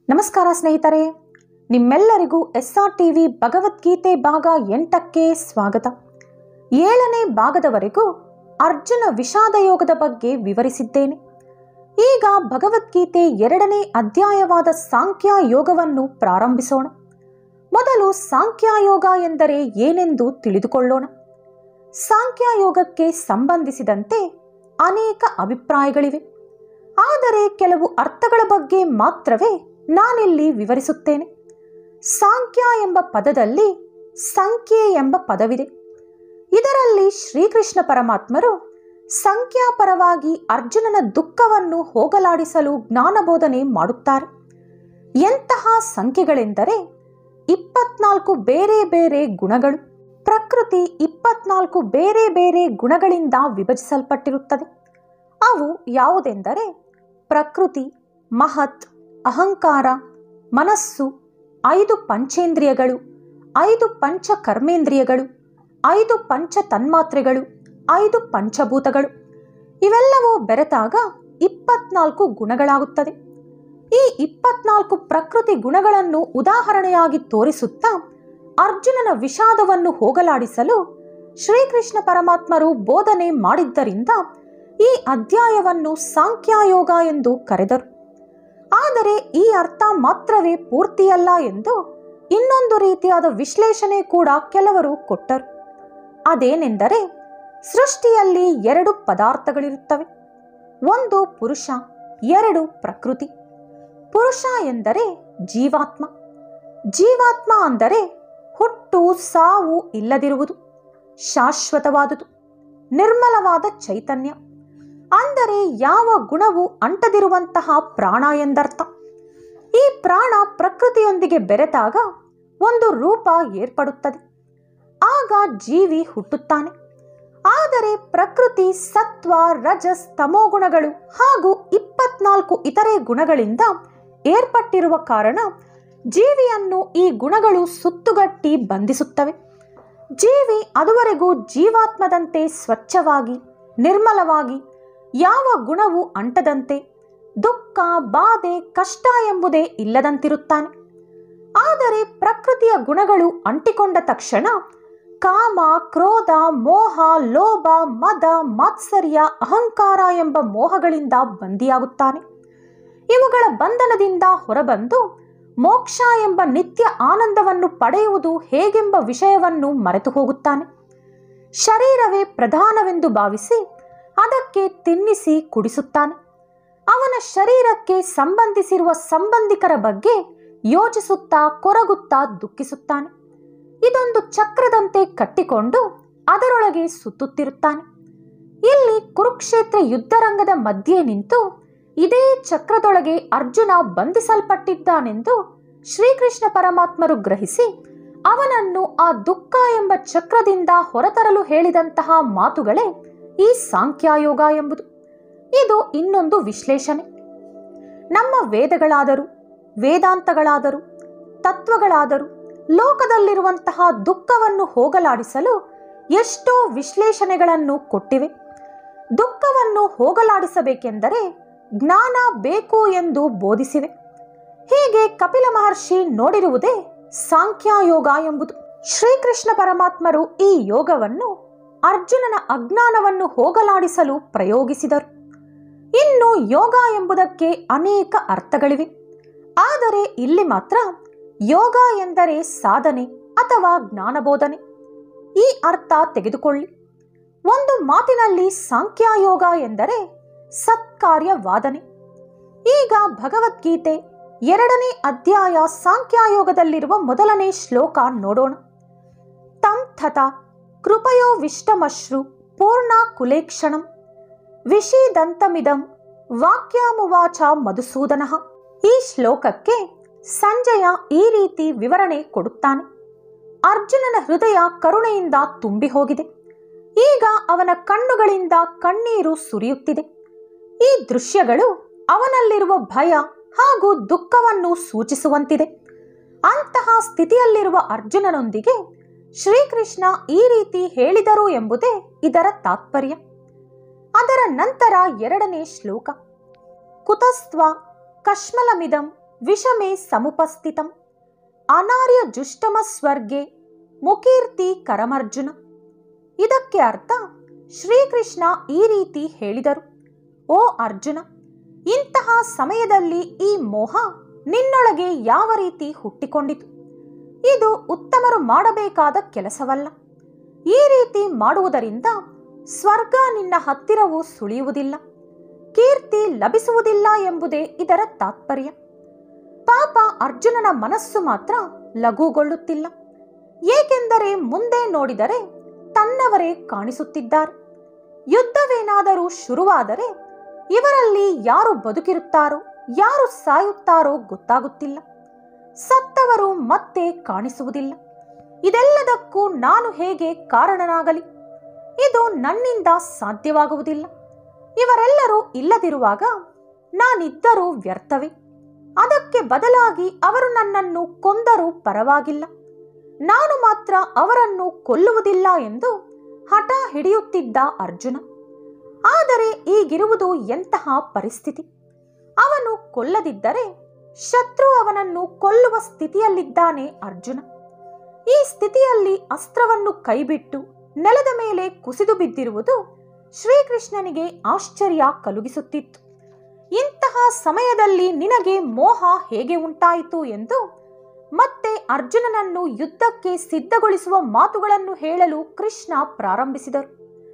ನಮಸ್ಕಾರ ಸ್ನೇಹಿತರೆ ನಿಮ್ಮೆಲ್ಲರಿಗೂ ಎಸ್ ಆರ್ ಟಿವಿ ಭಗವದ್ಗೀತೆ ಭಾಗ ಎಂಟಕ್ಕೆ ಸ್ವಾಗತ ಏಳನೇ ಭಾಗದವರೆಗೂ ಅರ್ಜುನ ವಿಷಾದ ಯೋಗದ ಬಗ್ಗೆ ವಿವರಿಸಿದ್ದೇನೆ ಈಗ ಭಗವದ್ಗೀತೆ ಎರಡನೇ ಅಧ್ಯಾಯವಾದ ಸಾಂಖ್ಯ ಯೋಗವನ್ನು ಪ್ರಾರಂಭಿಸೋಣ ಮೊದಲು ಸಾಂಖ್ಯ ಯೋಗ ಎಂದರೆ ಏನೆಂದು ತಿಳಿದುಕೊಳ್ಳೋಣ ಸಾಂಖ್ಯ ಯೋಗಕ್ಕೆ ಸಂಬಂಧಿಸಿದಂತೆ ಅನೇಕ ಅಭಿಪ್ರಾಯಗಳಿವೆ ಆದರೆ ಕೆಲವು ಅರ್ಥಗಳ ಬಗ್ಗೆ ಮಾತ್ರವೇ ನಾನಿಲ್ಲಿ ವಿವರಿಸುತ್ತೇನೆ ಸಾಂಖ್ಯ ಎಂಬ ಪದದಲ್ಲಿ ಸಂಖ್ಯೆ ಎಂಬ ಪದವಿದೆ ಇದರಲ್ಲಿ ಶ್ರೀಕೃಷ್ಣ ಪರಮಾತ್ಮರು ಸಂಖ್ಯಾಪರವಾಗಿ ಅರ್ಜುನನ ದುಃಖವನ್ನು ಹೋಗಲಾಡಿಸಲು ಜ್ಞಾನಬೋಧನೆ ಮಾಡುತ್ತಾರೆ ಎಂತಹ ಸಂಖ್ಯೆಗಳೆಂದರೆ ಇಪ್ಪತ್ನಾಲ್ಕು ಬೇರೆ ಬೇರೆ ಗುಣಗಳು ಪ್ರಕೃತಿ ಇಪ್ಪತ್ನಾಲ್ಕು ಬೇರೆ ಬೇರೆ ಗುಣಗಳಿಂದ ವಿಭಜಿಸಲ್ಪಟ್ಟಿರುತ್ತದೆ ಅವು ಯಾವುದೆಂದರೆ ಪ್ರಕೃತಿ ಮಹತ್ ಅಹಂಕಾರ ಮನಸ್ಸು ಐದು ಪಂಚೇಂದ್ರಿಯಗಳು ಐದು ಪಂಚ ಕರ್ಮೇಂದ್ರಿಯಗಳು ಐದು ಪಂಚ ತನ್ಮಾತ್ರೆಗಳು ಐದು ಪಂಚಭೂತಗಳು ಇವೆಲ್ಲವೂ ಬೆರೆತಾಗ ಇಪ್ಪತ್ನಾಲ್ಕು ಗುಣಗಳಾಗುತ್ತದೆ ಈ ಇಪ್ಪತ್ನಾಲ್ಕು ಪ್ರಕೃತಿ ಗುಣಗಳನ್ನು ಉದಾಹರಣೆಯಾಗಿ ತೋರಿಸುತ್ತಾ ಅರ್ಜುನನ ವಿಷಾದವನ್ನು ಹೋಗಲಾಡಿಸಲು ಶ್ರೀಕೃಷ್ಣ ಪರಮಾತ್ಮರು ಬೋಧನೆ ಮಾಡಿದ್ದರಿಂದ ಈ ಅಧ್ಯಾಯವನ್ನು ಸಾಂಖ್ಯಯೋಗ ಎಂದು ಕರೆದರು ಆದರೆ ಈ ಅರ್ಥ ಮಾತ್ರವೇ ಪೂರ್ತಿಯಲ್ಲ ಎಂದು ಇನ್ನೊಂದು ರೀತಿಯಾದ ವಿಶ್ಲೇಷಣೆ ಕೂಡ ಕೆಲವರು ಕೊಟ್ಟರು ಅದೇನೆಂದರೆ ಸೃಷ್ಟಿಯಲ್ಲಿ ಎರಡು ಪದಾರ್ಥಗಳಿರುತ್ತವೆ ಒಂದು ಪುರುಷ ಎರಡು ಪ್ರಕೃತಿ ಪುರುಷ ಎಂದರೆ ಜೀವಾತ್ಮ ಜೀವಾತ್ಮ ಅಂದರೆ ಹುಟ್ಟು ಸಾವು ಇಲ್ಲದಿರುವುದು ಶಾಶ್ವತವಾದುದು ನಿರ್ಮಲವಾದ ಚೈತನ್ಯ ಅಂದರೆ ಯಾವ ಗುಣವು ಅಂಟದಿರುವಂತಹ ಪ್ರಾಣ ಎಂದರ್ಥ ಈ ಪ್ರಾಣ ಪ್ರಕೃತಿಯೊಂದಿಗೆ ಬೆರೆತಾಗ ಒಂದು ರೂಪ ಏರ್ಪಡುತ್ತದೆ ಆಗ ಜೀವಿ ಹುಟ್ಟುತ್ತಾನೆ ಆದರೆ ಪ್ರಕೃತಿ ಸತ್ವ ರಜಸ್ ತಮೋಗುಣಗಳು ಹಾಗೂ ಇಪ್ಪತ್ನಾಲ್ಕು ಇತರೆ ಗುಣಗಳಿಂದ ಏರ್ಪಟ್ಟಿರುವ ಕಾರಣ ಜೀವಿಯನ್ನು ಈ ಗುಣಗಳು ಸುತ್ತುಗಟ್ಟಿ ಬಂಧಿಸುತ್ತವೆ ಜೀವಿ ಅದುವರೆಗೂ ಜೀವಾತ್ಮದಂತೆ ಸ್ವಚ್ಛವಾಗಿ ನಿರ್ಮಲವಾಗಿ ಯಾವ ಗುಣವೂ ಅಂಟದಂತೆ ದುಃಖ ಬಾಧೆ ಕಷ್ಟ ಎಂಬುದೇ ಇಲ್ಲದಂತಿರುತ್ತಾನೆ ಆದರೆ ಪ್ರಕೃತಿಯ ಗುಣಗಳು ಅಂಟಿಕೊಂಡ ತಕ್ಷಣ ಕಾಮ ಕ್ರೋಧ ಮೋಹ ಲೋಭ ಮದ ಮಾತ್ಸರ್ಯ ಅಹಂಕಾರ ಎಂಬ ಮೋಹಗಳಿಂದ ಬಂದಿಯಾಗುತ್ತಾನೆ ಇವುಗಳ ಬಂಧನದಿಂದ ಹೊರಬಂದು ಮೋಕ್ಷ ಎಂಬ ನಿತ್ಯ ಆನಂದವನ್ನು ಪಡೆಯುವುದು ಹೇಗೆಂಬ ವಿಷಯವನ್ನು ಮರೆತು ಹೋಗುತ್ತಾನೆ ಶರೀರವೇ ಪ್ರಧಾನವೆಂದು ಭಾವಿಸಿ ಅದಕ್ಕೆ ತಿನ್ನಿಸಿ ಕುಡಿಸುತ್ತಾನೆ ಅವನ ಶರೀರಕ್ಕೆ ಸಂಬಂಧಿಸಿರುವ ಸಂಬಂಧಿಕರ ಬಗ್ಗೆ ಯೋಚಿಸುತ್ತಾ ಕೊರಗುತ್ತಾ ದುಃಖಿಸುತ್ತಾನೆ ಇದೊಂದು ಚಕ್ರದಂತೆ ಕಟ್ಟಿಕೊಂಡು ಅದರೊಳಗೆ ಸುತ್ತುತ್ತಿರುತ್ತಾನೆ ಇಲ್ಲಿ ಕುರುಕ್ಷೇತ್ರ ಯುದ್ಧರಂಗದ ಮಧ್ಯೆ ನಿಂತು ಇದೇ ಚಕ್ರದೊಳಗೆ ಅರ್ಜುನ ಬಂಧಿಸಲ್ಪಟ್ಟಿದ್ದಾನೆಂದು ಶ್ರೀಕೃಷ್ಣ ಪರಮಾತ್ಮರು ಗ್ರಹಿಸಿ ಅವನನ್ನು ಆ ದುಃಖ ಎಂಬ ಚಕ್ರದಿಂದ ಹೊರತರಲು ಹೇಳಿದಂತಹ ಮಾತುಗಳೇ ಈ ಸಾಂಖ್ಯಯೋಗ ಎಂಬುದು ಇದು ಇನ್ನೊಂದು ವಿಶ್ಲೇಷಣೆ ನಮ್ಮ ವೇದಗಳಾದರೂ ವೇದಾಂತಗಳಾದರೂ ತತ್ವಗಳಾದರೂ ಲೋಕದಲ್ಲಿರುವಂತಹ ದುಃಖವನ್ನು ಹೋಗಲಾಡಿಸಲು ಎಷ್ಟೋ ವಿಶ್ಲೇಷಣೆಗಳನ್ನು ಕೊಟ್ಟಿವೆ ದುಃಖವನ್ನು ಹೋಗಲಾಡಿಸಬೇಕೆಂದರೆ ಜ್ಞಾನ ಬೇಕು ಎಂದು ಬೋಧಿಸಿವೆ ಹೀಗೆ ಕಪಿಲ ಮಹರ್ಷಿ ನೋಡಿರುವುದೇ ಸಾಂಖ್ಯಯೋಗ ಎಂಬುದು ಶ್ರೀಕೃಷ್ಣ ಪರಮಾತ್ಮರು ಈ ಯೋಗವನ್ನು ಅರ್ಜುನನ ಅಜ್ಞಾನವನ್ನು ಹೋಗಲಾಡಿಸಲು ಪ್ರಯೋಗಿಸಿದರು ಇನ್ನು ಯೋಗ ಎಂಬುದಕ್ಕೆ ಅನೇಕ ಅರ್ಥಗಳಿವೆ ಆದರೆ ಇಲ್ಲಿ ಮಾತ್ರ ಯೋಗ ಎಂದರೆ ಸಾಧನೆ ಅಥವಾ ಜ್ಞಾನಬೋಧನೆ ಈ ಅರ್ಥ ತೆಗೆದುಕೊಳ್ಳಿ ಒಂದು ಮಾತಿನಲ್ಲಿ ಸಾಂಖ್ಯಯೋಗ ಎಂದರೆ ಸತ್ಕಾರ್ಯ ವಾದನೆ ಈಗ ಭಗವದ್ಗೀತೆ ಎರಡನೇ ಅಧ್ಯಾಯ ಸಾಂಖ್ಯಯೋಗದಲ್ಲಿರುವ ಮೊದಲನೇ ಶ್ಲೋಕ ನೋಡೋಣ ತಂ ಥತ ಕೃಪಯೋ ವಿಷ್ಟಮಶ್ರು ಪೂರ್ಣ ಕುಲೇಕ್ಷಣಂ ವಿಷೀದಂತಮಿದಂ ವಾಕ್ಯಾಮುವಾಚ ಮಧುಸೂದನ ಈ ಶ್ಲೋಕಕ್ಕೆ ಸಂಜಯ ಈ ರೀತಿ ವಿವರಣೆ ಕೊಡುತ್ತಾನೆ ಅರ್ಜುನನ ಹೃದಯ ಕರುಣೆಯಿಂದ ತುಂಬಿ ಹೋಗಿದೆ ಈಗ ಅವನ ಕಣ್ಣುಗಳಿಂದ ಕಣ್ಣೀರು ಸುರಿಯುತ್ತಿದೆ ಈ ದೃಶ್ಯಗಳು ಅವನಲ್ಲಿರುವ ಭಯ ಹಾಗೂ ದುಃಖವನ್ನು ಸೂಚಿಸುವಂತಿದೆ ಅಂತಹ ಸ್ಥಿತಿಯಲ್ಲಿರುವ ಅರ್ಜುನನೊಂದಿಗೆ ಶ್ರೀಕೃಷ್ಣ ಈ ರೀತಿ ಹೇಳಿದರು ಎಂಬುದೇ ಇದರ ತಾತ್ಪರ್ಯ ಅದರ ನಂತರ ಎರಡನೇ ಶ್ಲೋಕ ಕುತಸ್ತ್ವ ಕಶ್ಮಲಮಿದಂ ವಿಷಮೆ ಸಮುಪಸ್ಥಿತಂ ಅನಾರ್ಯ ಜುಷ್ಟಮ ಸ್ವರ್ಗೆ ಮುಕೀರ್ತಿ ಕರಮರ್ಜುನ ಇದಕ್ಕೆ ಅರ್ಥ ಶ್ರೀಕೃಷ್ಣ ಈ ರೀತಿ ಹೇಳಿದರು ಓ ಅರ್ಜುನ ಇಂತಹ ಸಮಯದಲ್ಲಿ ಈ ಮೋಹ ನಿನ್ನೊಳಗೆ ಯಾವ ರೀತಿ ಹುಟ್ಟಿಕೊಂಡಿತು ಇದು ಉತ್ತಮರು ಮಾಡಬೇಕಾದ ಕೆಲಸವಲ್ಲ ಈ ರೀತಿ ಮಾಡುವುದರಿಂದ ಸ್ವರ್ಗ ನಿನ್ನ ಹತ್ತಿರವೂ ಸುಳಿಯುವುದಿಲ್ಲ ಕೀರ್ತಿ ಲಭಿಸುವುದಿಲ್ಲ ಎಂಬುದೇ ಇದರ ತಾತ್ಪರ್ಯ ಪಾಪ ಅರ್ಜುನನ ಮನಸ್ಸು ಮಾತ್ರ ಲಘುಗೊಳ್ಳುತ್ತಿಲ್ಲ ಏಕೆಂದರೆ ಮುಂದೆ ನೋಡಿದರೆ ತನ್ನವರೇ ಕಾಣಿಸುತ್ತಿದ್ದಾರೆ ಯುದ್ಧವೇನಾದರೂ ಶುರುವಾದರೆ ಇವರಲ್ಲಿ ಯಾರು ಬದುಕಿರುತ್ತಾರೋ ಯಾರು ಸಾಯುತ್ತಾರೋ ಗೊತ್ತಾಗುತ್ತಿಲ್ಲ ಸತ್ತವರು ಮತ್ತೆ ಕಾಣಿಸುವುದಿಲ್ಲ ಇದೆಲ್ಲದಕ್ಕೂ ನಾನು ಹೇಗೆ ಕಾರಣನಾಗಲಿ ಇದು ನನ್ನಿಂದ ಸಾಧ್ಯವಾಗುವುದಿಲ್ಲ ಇವರೆಲ್ಲರೂ ಇಲ್ಲದಿರುವಾಗ ನಾನಿದ್ದರೂ ವ್ಯರ್ಥವೇ ಅದಕ್ಕೆ ಬದಲಾಗಿ ಅವರು ನನ್ನನ್ನು ಕೊಂದರೂ ಪರವಾಗಿಲ್ಲ ನಾನು ಮಾತ್ರ ಅವರನ್ನು ಕೊಲ್ಲುವುದಿಲ್ಲ ಎಂದು ಹಠ ಹಿಡಿಯುತ್ತಿದ್ದ ಅರ್ಜುನ ಆದರೆ ಈಗಿರುವುದು ಎಂತಹ ಪರಿಸ್ಥಿತಿ ಅವನು ಕೊಲ್ಲದಿದ್ದರೆ ಶತ್ರು ಅವನನ್ನು ಕೊಲ್ಲುವ ಸ್ಥಿತಿಯಲ್ಲಿದ್ದಾನೆ ಅರ್ಜುನ ಈ ಸ್ಥಿತಿಯಲ್ಲಿ ಅಸ್ತ್ರವನ್ನು ಕೈಬಿಟ್ಟು ನೆಲದ ಮೇಲೆ ಕುಸಿದು ಬಿದ್ದಿರುವುದು ಶ್ರೀಕೃಷ್ಣನಿಗೆ ಆಶ್ಚರ್ಯ ಕಲುಗಿಸುತ್ತಿತ್ತು ಇಂತಹ ಸಮಯದಲ್ಲಿ ನಿನಗೆ ಮೋಹ ಹೇಗೆ ಉಂಟಾಯಿತು ಎಂದು ಮತ್ತೆ ಅರ್ಜುನನನ್ನು ಯುದ್ಧಕ್ಕೆ ಸಿದ್ಧಗೊಳಿಸುವ ಮಾತುಗಳನ್ನು ಹೇಳಲು ಕೃಷ್ಣ ಪ್ರಾರಂಭಿಸಿದರು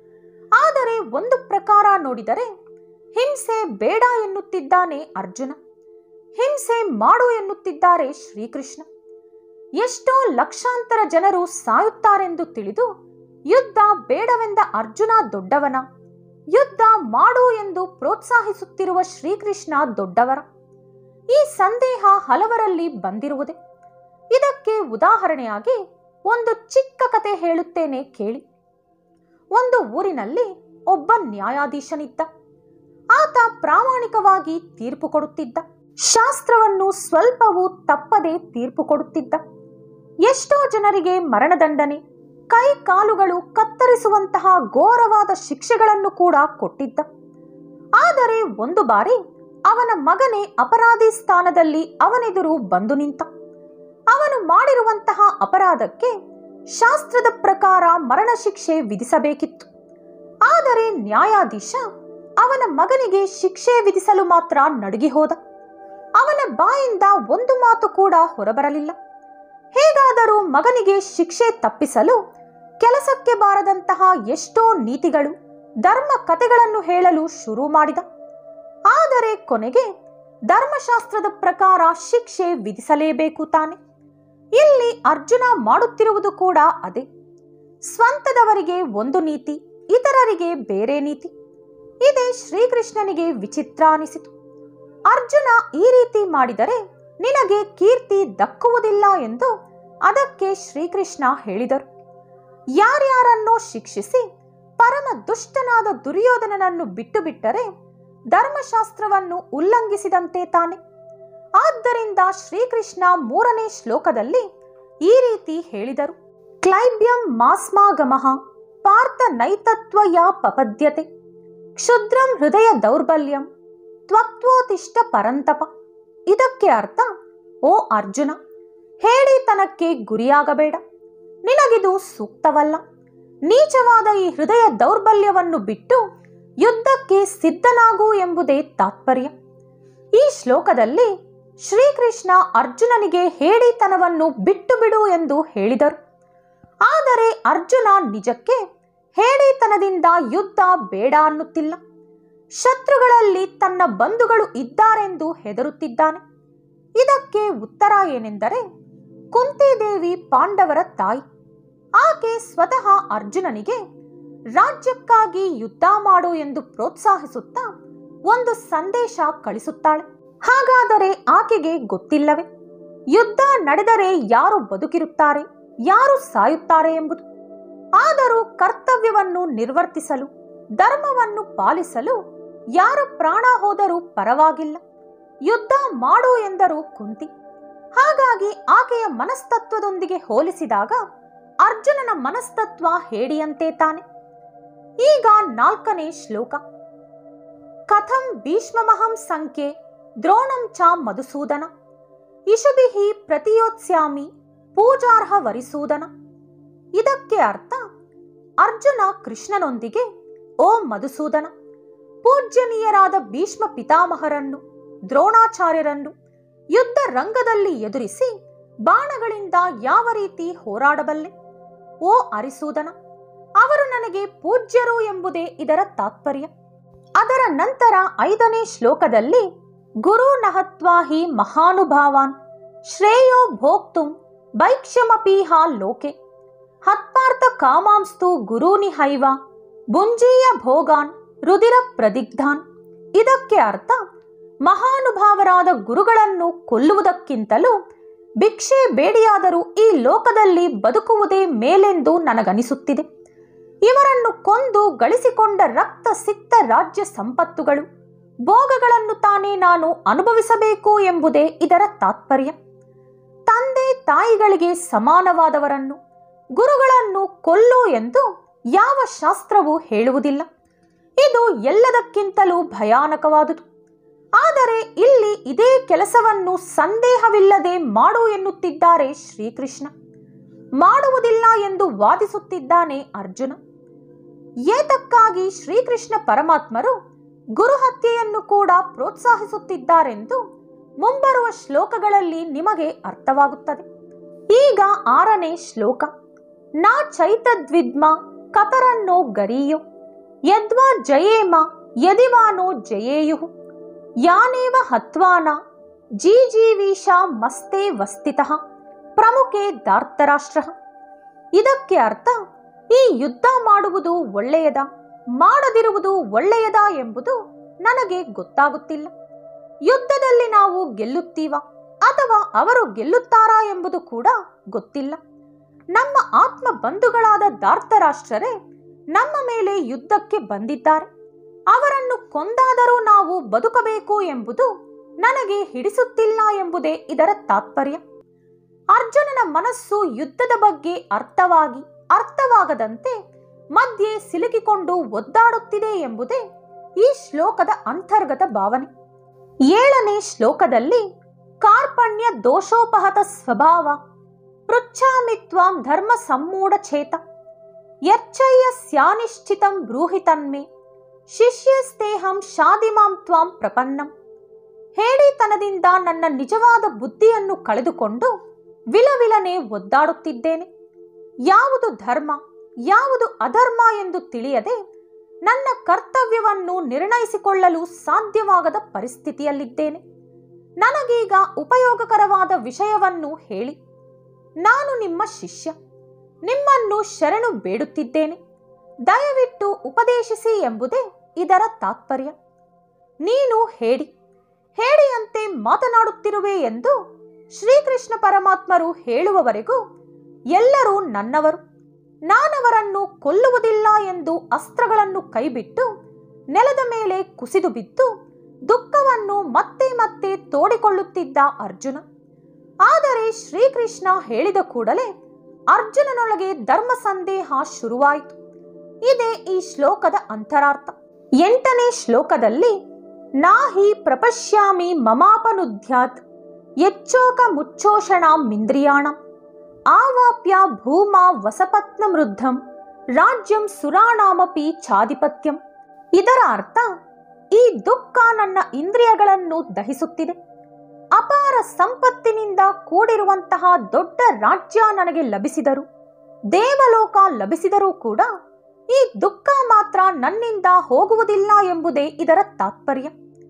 ಆದರೆ ಒಂದು ಪ್ರಕಾರ ನೋಡಿದರೆ ಹಿಂಸೆ ಬೇಡ ಎನ್ನುತ್ತಿದ್ದಾನೆ ಅರ್ಜುನ ಹಿಂಸೆ ಮಾಡು ಎನ್ನುತ್ತಿದ್ದಾರೆ ಶ್ರೀಕೃಷ್ಣ ಎಷ್ಟೋ ಲಕ್ಷಾಂತರ ಜನರು ಸಾಯುತ್ತಾರೆಂದು ತಿಳಿದು ಯುದ್ಧ ಬೇಡವೆಂದ ಅರ್ಜುನ ದೊಡ್ಡವನ ಯುದ್ಧ ಮಾಡು ಎಂದು ಪ್ರೋತ್ಸಾಹಿಸುತ್ತಿರುವ ಶ್ರೀಕೃಷ್ಣ ದೊಡ್ಡವರ ಈ ಸಂದೇಹ ಹಲವರಲ್ಲಿ ಬಂದಿರುವುದೇ ಇದಕ್ಕೆ ಉದಾಹರಣೆಯಾಗಿ ಒಂದು ಚಿಕ್ಕ ಕತೆ ಹೇಳುತ್ತೇನೆ ಕೇಳಿ ಒಂದು ಊರಿನಲ್ಲಿ ಒಬ್ಬ ನ್ಯಾಯಾಧೀಶನಿದ್ದ ಆತ ಪ್ರಾಮಾಣಿಕವಾಗಿ ತೀರ್ಪು ಕೊಡುತ್ತಿದ್ದ ಶಾಸ್ತ್ರವನ್ನು ಸ್ವಲ್ಪವೂ ತಪ್ಪದೆ ತೀರ್ಪು ಕೊಡುತ್ತಿದ್ದ ಎಷ್ಟೋ ಜನರಿಗೆ ಮರಣದಂಡನೆ ಕೈ ಕಾಲುಗಳು ಕತ್ತರಿಸುವಂತಹ ಘೋರವಾದ ಶಿಕ್ಷೆಗಳನ್ನು ಕೂಡ ಕೊಟ್ಟಿದ್ದ ಆದರೆ ಒಂದು ಬಾರಿ ಅವನ ಮಗನೇ ಅಪರಾಧಿ ಸ್ಥಾನದಲ್ಲಿ ಅವನೆದುರು ಬಂದು ನಿಂತ ಅವನು ಮಾಡಿರುವಂತಹ ಅಪರಾಧಕ್ಕೆ ಶಾಸ್ತ್ರದ ಪ್ರಕಾರ ಮರಣ ಶಿಕ್ಷೆ ವಿಧಿಸಬೇಕಿತ್ತು ಆದರೆ ನ್ಯಾಯಾಧೀಶ ಅವನ ಮಗನಿಗೆ ಶಿಕ್ಷೆ ವಿಧಿಸಲು ಮಾತ್ರ ನಡುಗಿ ಹೋದ ಅವನ ಬಾಯಿಂದ ಒಂದು ಮಾತು ಕೂಡ ಹೊರಬರಲಿಲ್ಲ ಹೇಗಾದರೂ ಮಗನಿಗೆ ಶಿಕ್ಷೆ ತಪ್ಪಿಸಲು ಕೆಲಸಕ್ಕೆ ಬಾರದಂತಹ ಎಷ್ಟೋ ನೀತಿಗಳು ಧರ್ಮ ಕಥೆಗಳನ್ನು ಹೇಳಲು ಶುರು ಮಾಡಿದ ಆದರೆ ಕೊನೆಗೆ ಧರ್ಮಶಾಸ್ತ್ರದ ಪ್ರಕಾರ ಶಿಕ್ಷೆ ವಿಧಿಸಲೇಬೇಕು ತಾನೆ ಇಲ್ಲಿ ಅರ್ಜುನ ಮಾಡುತ್ತಿರುವುದು ಕೂಡ ಅದೇ ಸ್ವಂತದವರಿಗೆ ಒಂದು ನೀತಿ ಇತರರಿಗೆ ಬೇರೆ ನೀತಿ ಇದೇ ಶ್ರೀಕೃಷ್ಣನಿಗೆ ವಿಚಿತ್ರ ಅನಿಸಿತು ಅರ್ಜುನ ಈ ರೀತಿ ಮಾಡಿದರೆ ನಿನಗೆ ಕೀರ್ತಿ ದಕ್ಕುವುದಿಲ್ಲ ಎಂದು ಅದಕ್ಕೆ ಶ್ರೀಕೃಷ್ಣ ಹೇಳಿದರು ಯಾರ್ಯಾರನ್ನೋ ಶಿಕ್ಷಿಸಿ ಪರಮ ದುಷ್ಟನಾದ ದುರ್ಯೋಧನನನ್ನು ಬಿಟ್ಟು ಬಿಟ್ಟರೆ ಧರ್ಮಶಾಸ್ತ್ರವನ್ನು ಉಲ್ಲಂಘಿಸಿದಂತೆ ತಾನೆ ಆದ್ದರಿಂದ ಶ್ರೀಕೃಷ್ಣ ಮೂರನೇ ಶ್ಲೋಕದಲ್ಲಿ ಈ ರೀತಿ ಹೇಳಿದರು ಕ್ಲೈಬ್ಯಂ ಮಾಸ್ಮಾಗಮಃ ಪಾರ್ಥ ನೈತತ್ವ ಯಾ ಪಪದ್ಯತೆ ಕ್ಷುದ್ರಂ ಹೃದಯ ದೌರ್ಬಲ್ಯಂ ತ್ವಕ್ತ್ವೋತಿಷ್ಠ ಪರಂತಪ ಇದಕ್ಕೆ ಅರ್ಥ ಓ ಅರ್ಜುನ ಹೇಳಿತನಕ್ಕೆ ಗುರಿಯಾಗಬೇಡ ನಿನಗಿದು ಸೂಕ್ತವಲ್ಲ ನೀಚವಾದ ಈ ಹೃದಯ ದೌರ್ಬಲ್ಯವನ್ನು ಬಿಟ್ಟು ಯುದ್ಧಕ್ಕೆ ಸಿದ್ಧನಾಗು ಎಂಬುದೇ ತಾತ್ಪರ್ಯ ಈ ಶ್ಲೋಕದಲ್ಲಿ ಶ್ರೀಕೃಷ್ಣ ಅರ್ಜುನನಿಗೆ ಹೇಳಿತನವನ್ನು ಬಿಟ್ಟು ಬಿಡು ಎಂದು ಹೇಳಿದರು ಆದರೆ ಅರ್ಜುನ ನಿಜಕ್ಕೆ ಹೇಳಿತನದಿಂದ ಯುದ್ಧ ಬೇಡ ಅನ್ನುತ್ತಿಲ್ಲ ಶತ್ರುಗಳಲ್ಲಿ ತನ್ನ ಬಂಧುಗಳು ಇದ್ದಾರೆಂದು ಹೆದರುತ್ತಿದ್ದಾನೆ ಇದಕ್ಕೆ ಉತ್ತರ ಏನೆಂದರೆ ಕುಂತಿದೇವಿ ಪಾಂಡವರ ತಾಯಿ ಆಕೆ ಸ್ವತಃ ಅರ್ಜುನನಿಗೆ ರಾಜ್ಯಕ್ಕಾಗಿ ಯುದ್ಧ ಮಾಡು ಎಂದು ಪ್ರೋತ್ಸಾಹಿಸುತ್ತಾ ಒಂದು ಸಂದೇಶ ಕಳಿಸುತ್ತಾಳೆ ಹಾಗಾದರೆ ಆಕೆಗೆ ಗೊತ್ತಿಲ್ಲವೇ ಯುದ್ಧ ನಡೆದರೆ ಯಾರು ಬದುಕಿರುತ್ತಾರೆ ಯಾರು ಸಾಯುತ್ತಾರೆ ಎಂಬುದು ಆದರೂ ಕರ್ತವ್ಯವನ್ನು ನಿರ್ವರ್ತಿಸಲು ಧರ್ಮವನ್ನು ಪಾಲಿಸಲು ಯಾರ ಪ್ರಾಣ ಹೋದರೂ ಪರವಾಗಿಲ್ಲ ಯುದ್ಧ ಮಾಡು ಎಂದರು ಕುಂತಿ ಹಾಗಾಗಿ ಆಕೆಯ ಮನಸ್ತತ್ವದೊಂದಿಗೆ ಹೋಲಿಸಿದಾಗ ಅರ್ಜುನನ ಮನಸ್ತತ್ವ ಹೇಡಿಯಂತೆ ತಾನೆ ಈಗ ನಾಲ್ಕನೇ ಶ್ಲೋಕ ಕಥಂ ಭೀಷ್ಮಮಹಂ ಸಂಖ್ಯೆ ದ್ರೋಣಂ ಚ ಮಧುಸೂದನ ಇಷುಭಿಹಿ ಪ್ರತಿಯೋತ್ಸ್ಯಾಮಿ ಪೂಜಾರ್ಹ ವರಿಸೂದನ ಇದಕ್ಕೆ ಅರ್ಥ ಅರ್ಜುನ ಕೃಷ್ಣನೊಂದಿಗೆ ಓ ಮಧುಸೂದನ ಪೂಜ್ಯನೀಯರಾದ ಭೀಷ್ಮ ಪಿತಾಮಹರನ್ನು ದ್ರೋಣಾಚಾರ್ಯರನ್ನು ಯುದ್ಧ ರಂಗದಲ್ಲಿ ಎದುರಿಸಿ ಬಾಣಗಳಿಂದ ಯಾವ ರೀತಿ ಹೋರಾಡಬಲ್ಲೆ ಓ ಅರಿಸೂದನ ಅವರು ನನಗೆ ಪೂಜ್ಯರು ಎಂಬುದೇ ಇದರ ತಾತ್ಪರ್ಯ ಅದರ ನಂತರ ಐದನೇ ಶ್ಲೋಕದಲ್ಲಿ ಗುರು ನಹತ್ವಾಹಿ ಮಹಾನುಭಾವಾನ್ ಶ್ರೇಯೋ ಭೋಕ್ತುಂ ಭೈಕ್ಷ್ಯಮಪೀಹ ಲೋಕೆ ಹತ್ಪಾರ್ಥ ಕಾಮಾಂಸ್ತು ಗುರೂನಿ ಹೈವ ಬುಂಜೀಯ ಭೋಗಾನ್ ರುದಿರ ಪ್ರದಿಗ್ಧಾನ್ ಇದಕ್ಕೆ ಅರ್ಥ ಮಹಾನುಭಾವರಾದ ಗುರುಗಳನ್ನು ಕೊಲ್ಲುವುದಕ್ಕಿಂತಲೂ ಭಿಕ್ಷೆ ಬೇಡಿಯಾದರೂ ಈ ಲೋಕದಲ್ಲಿ ಬದುಕುವುದೇ ಮೇಲೆಂದು ನನಗನಿಸುತ್ತಿದೆ ಇವರನ್ನು ಕೊಂದು ಗಳಿಸಿಕೊಂಡ ರಕ್ತ ಸಿಕ್ತ ರಾಜ್ಯ ಸಂಪತ್ತುಗಳು ಭೋಗಗಳನ್ನು ತಾನೇ ನಾನು ಅನುಭವಿಸಬೇಕು ಎಂಬುದೇ ಇದರ ತಾತ್ಪರ್ಯ ತಂದೆ ತಾಯಿಗಳಿಗೆ ಸಮಾನವಾದವರನ್ನು ಗುರುಗಳನ್ನು ಕೊಲ್ಲು ಎಂದು ಯಾವ ಶಾಸ್ತ್ರವೂ ಹೇಳುವುದಿಲ್ಲ ಇದು ಎಲ್ಲದಕ್ಕಿಂತಲೂ ಭಯಾನಕವಾದುದು ಆದರೆ ಇಲ್ಲಿ ಇದೇ ಕೆಲಸವನ್ನು ಸಂದೇಹವಿಲ್ಲದೆ ಮಾಡು ಎನ್ನುತ್ತಿದ್ದಾರೆ ಶ್ರೀಕೃಷ್ಣ ಮಾಡುವುದಿಲ್ಲ ಎಂದು ವಾದಿಸುತ್ತಿದ್ದಾನೆ ಅರ್ಜುನ ಏತಕ್ಕಾಗಿ ಶ್ರೀಕೃಷ್ಣ ಪರಮಾತ್ಮರು ಗುರುಹತ್ಯೆಯನ್ನು ಕೂಡ ಪ್ರೋತ್ಸಾಹಿಸುತ್ತಿದ್ದಾರೆಂದು ಮುಂಬರುವ ಶ್ಲೋಕಗಳಲ್ಲಿ ನಿಮಗೆ ಅರ್ಥವಾಗುತ್ತದೆ ಈಗ ಆರನೇ ಶ್ಲೋಕ ನಾ ಚೈತದ್ವಿದ್ಮ ಕತರನ್ನೋ ಗರೀಯೋ ಯದ್ವಾ ಜಯೇಮ ಯದಿವಾನೋ ಜಯೇಯು ಯಾನೇವ ಹತ್ವಾನ ಜೀಜೀವೀಶ ಮಸ್ತೆ ವಸ್ತಿತಃ ಪ್ರಮುಖೆ ದಾರ್ತರಾಷ್ಟ್ರ ಇದಕ್ಕೆ ಅರ್ಥ ಈ ಯುದ್ಧ ಮಾಡುವುದು ಒಳ್ಳೆಯದ ಮಾಡದಿರುವುದು ಒಳ್ಳೆಯದ ಎಂಬುದು ನನಗೆ ಗೊತ್ತಾಗುತ್ತಿಲ್ಲ ಯುದ್ಧದಲ್ಲಿ ನಾವು ಗೆಲ್ಲುತ್ತೀವ ಅಥವಾ ಅವರು ಗೆಲ್ಲುತ್ತಾರಾ ಎಂಬುದು ಕೂಡ ಗೊತ್ತಿಲ್ಲ ನಮ್ಮ ಆತ್ಮ ಬಂಧುಗಳಾದ ದಾರ್ತರಾಷ್ಟ್ರರೇ ನಮ್ಮ ಮೇಲೆ ಯುದ್ಧಕ್ಕೆ ಬಂದಿದ್ದಾರೆ ಅವರನ್ನು ಕೊಂದಾದರೂ ನಾವು ಬದುಕಬೇಕು ಎಂಬುದು ನನಗೆ ಹಿಡಿಸುತ್ತಿಲ್ಲ ಎಂಬುದೇ ಇದರ ತಾತ್ಪರ್ಯ ಅರ್ಜುನನ ಮನಸ್ಸು ಯುದ್ಧದ ಬಗ್ಗೆ ಅರ್ಥವಾಗಿ ಅರ್ಥವಾಗದಂತೆ ಮಧ್ಯೆ ಸಿಲುಕಿಕೊಂಡು ಒದ್ದಾಡುತ್ತಿದೆ ಎಂಬುದೇ ಈ ಶ್ಲೋಕದ ಅಂತರ್ಗತ ಭಾವನೆ ಏಳನೇ ಶ್ಲೋಕದಲ್ಲಿ ಕಾರ್ಪಣ್ಯ ದೋಷೋಪಹತ ಸ್ವಭಾವ ಪೃಚ್ಛಾಮಿ ತ್ವಾಂ ಧರ್ಮ ಸಮ್ಮೂಢ ಚೇತ ಯಚ್ಚಯ್ಯ ಸ್ಯಾನಿಶ್ಚಿತಂ ಬ್ರೂಹಿ ತನ್ಮೆ ಶಿಷ್ಯಸ್ತೇಹಂ ಶಾದಿಮಾಂ ತ್ವಾಂ ಪ್ರಪನ್ನಂ ಹೇಳಿತನದಿಂದ ನನ್ನ ನಿಜವಾದ ಬುದ್ಧಿಯನ್ನು ಕಳೆದುಕೊಂಡು ವಿಲವಿಲನೆ ಒದ್ದಾಡುತ್ತಿದ್ದೇನೆ ಯಾವುದು ಧರ್ಮ ಯಾವುದು ಅಧರ್ಮ ಎಂದು ತಿಳಿಯದೆ ನನ್ನ ಕರ್ತವ್ಯವನ್ನು ನಿರ್ಣಯಿಸಿಕೊಳ್ಳಲು ಸಾಧ್ಯವಾಗದ ಪರಿಸ್ಥಿತಿಯಲ್ಲಿದ್ದೇನೆ ನನಗೀಗ ಉಪಯೋಗಕರವಾದ ವಿಷಯವನ್ನು ಹೇಳಿ ನಾನು ನಿಮ್ಮ ಶಿಷ್ಯ ನಿಮ್ಮನ್ನು ಶರಣು ಬೇಡುತ್ತಿದ್ದೇನೆ ದಯವಿಟ್ಟು ಉಪದೇಶಿಸಿ ಎಂಬುದೇ ಇದರ ತಾತ್ಪರ್ಯ ನೀನು ಹೇಳಿ ಹೇಳಿಯಂತೆ ಮಾತನಾಡುತ್ತಿರುವೆ ಎಂದು ಶ್ರೀಕೃಷ್ಣ ಪರಮಾತ್ಮರು ಹೇಳುವವರೆಗೂ ಎಲ್ಲರೂ ನನ್ನವರು ನಾನವರನ್ನು ಕೊಲ್ಲುವುದಿಲ್ಲ ಎಂದು ಅಸ್ತ್ರಗಳನ್ನು ಕೈಬಿಟ್ಟು ನೆಲದ ಮೇಲೆ ಕುಸಿದು ಬಿದ್ದು ದುಃಖವನ್ನು ಮತ್ತೆ ಮತ್ತೆ ತೋಡಿಕೊಳ್ಳುತ್ತಿದ್ದ ಅರ್ಜುನ ಆದರೆ ಶ್ರೀಕೃಷ್ಣ ಹೇಳಿದ ಕೂಡಲೇ ಅರ್ಜುನನೊಳಗೆ ಧರ್ಮ ಸಂದೇಹ ಶುರುವಾಯಿತು ಇದೇ ಈ ಶ್ಲೋಕದ ಅಂತರಾರ್ಥ ಎಂಟನೇ ಶ್ಲೋಕದಲ್ಲಿ ನಾಹಿ ಪ್ರಪಶ್ಯಾಮಿ ಮಮಾಪನುಧ್ಯಾತ್ ಯಚ್ಚೋಕ ಮುಚ್ಚೋಷಣಾಂ ಮಿಂದ್ರಿಯಾಣಂ ಆವಾಪ್ಯ ಭೂಮಾ ವಸಪತ್ನ ಮೃದ್ಧಂ ರಾಜ್ಯಂ ಸುರಾಣಾಮಪಿ ಛಾಧಿಪತ್ಯಂ ಇದರ ಅರ್ಥ ಈ ದುಃಖ ನನ್ನ ಇಂದ್ರಿಯಗಳನ್ನು ದಹಿಸುತ್ತಿದೆ ಅಪಾರ ಸಂಪತ್ತಿನಿಂದ ಕೂಡಿರುವಂತಹ ದೊಡ್ಡ ರಾಜ್ಯ ನನಗೆ ಲಭಿಸಿದರು ದೇವಲೋಕ ಲಭಿಸಿದರೂ ಕೂಡ ಈ ದುಃಖ ಮಾತ್ರ ನನ್ನಿಂದ ಹೋಗುವುದಿಲ್ಲ ಎಂಬುದೇ ಇದರ ತಾತ್ಪರ್ಯ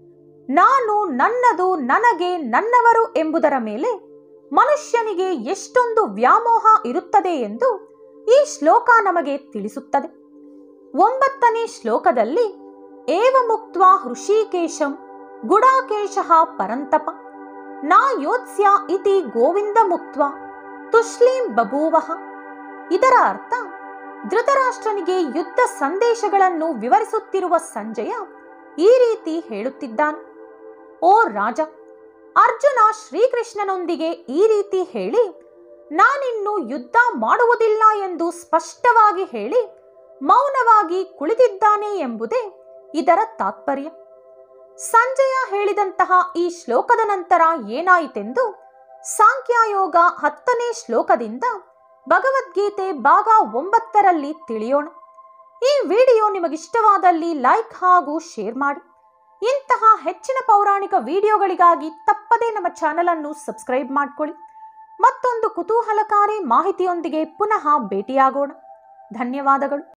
ನಾನು ನನ್ನದು ನನಗೆ ನನ್ನವರು ಎಂಬುದರ ಮೇಲೆ ಮನುಷ್ಯನಿಗೆ ಎಷ್ಟೊಂದು ವ್ಯಾಮೋಹ ಇರುತ್ತದೆ ಎಂದು ಈ ಶ್ಲೋಕ ನಮಗೆ ತಿಳಿಸುತ್ತದೆ ಒಂಬತ್ತನೇ ಶ್ಲೋಕದಲ್ಲಿ ಏವ ಮುಕ್ತ್ವಾ ಹೃಷಿಕೇಶಂ ಗುಡಾಕೇಶ ಪರಂತಪ ನಾ ಯೋತ್ಸ್ಯ ಇತಿ ಗೋವಿಂದ ಮುಕ್ತ್ವಾ ತುಶ್ಲೀಂ ಬಭೂವಃ ಇದರ ಅರ್ಥ ಧೃತರಾಷ್ಟ್ರನಿಗೆ ಯುದ್ಧ ಸಂದೇಶಗಳನ್ನು ವಿವರಿಸುತ್ತಿರುವ ಸಂಜಯ ಈ ರೀತಿ ಹೇಳುತ್ತಿದ್ದಾನೆ ಓ ರಾಜ ಅರ್ಜುನ ಶ್ರೀಕೃಷ್ಣನೊಂದಿಗೆ ಈ ರೀತಿ ಹೇಳಿ ನಾನಿನ್ನು ಯುದ್ಧ ಮಾಡುವುದಿಲ್ಲ ಎಂದು ಸ್ಪಷ್ಟವಾಗಿ ಹೇಳಿ ಮೌನವಾಗಿ ಕುಳಿತಿದ್ದಾನೆ ಎಂಬುದೇ ಇದರ ತಾತ್ಪರ್ಯ ಸಂಜಯ ಹೇಳಿದಂತಹ ಈ ಶ್ಲೋಕದ ನಂತರ ಏನಾಯಿತೆಂದು ಸಾಂಖ್ಯಯೋಗ ಹತ್ತನೇ ಶ್ಲೋಕದಿಂದ ಭಗವದ್ಗೀತೆ ಭಾಗ ಒಂಬತ್ತರಲ್ಲಿ ತಿಳಿಯೋಣ ಈ ವಿಡಿಯೋ ನಿಮಗಿಷ್ಟವಾದಲ್ಲಿ ಲೈಕ್ ಹಾಗೂ ಶೇರ್ ಮಾಡಿ ಇಂತಹ ಹೆಚ್ಚಿನ ಪೌರಾಣಿಕ ವಿಡಿಯೋಗಳಿಗಾಗಿ ತಪ್ಪದೇ ನಮ್ಮ ಚಾನೆಲ್ ಅನ್ನು ಸಬ್ಸ್ಕ್ರೈಬ್ ಮಾಡಿಕೊಳ್ಳಿ ಮತ್ತೊಂದು ಕುತೂಹಲಕಾರಿ ಮಾಹಿತಿಯೊಂದಿಗೆ ಪುನಃ ಭೇಟಿಯಾಗೋಣ ಧನ್ಯವಾದಗಳು